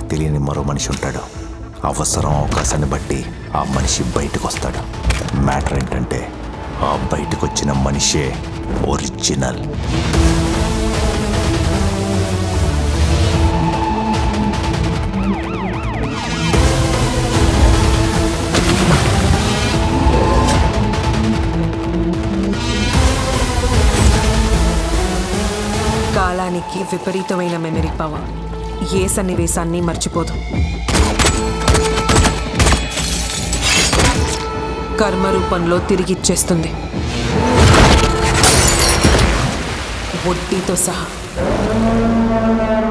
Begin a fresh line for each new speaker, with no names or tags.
తెలియని మరో మనిషి ఉంటాడు అవసరం అవకాశాన్ని బట్టి ఆ మనిషి బయటకు వస్తాడు మ్యాటర్ ఏంటంటే ఆ బయటకు వచ్చిన మనిషే ఒరిజినల్
కాలానికి విపరీతమైన మెమరీ పవర్ ఏ సన్నివేశాన్ని మర్చిపోదు కర్మ రూపంలో తిరిగిచ్చేస్తుంది వడ్డీతో సహా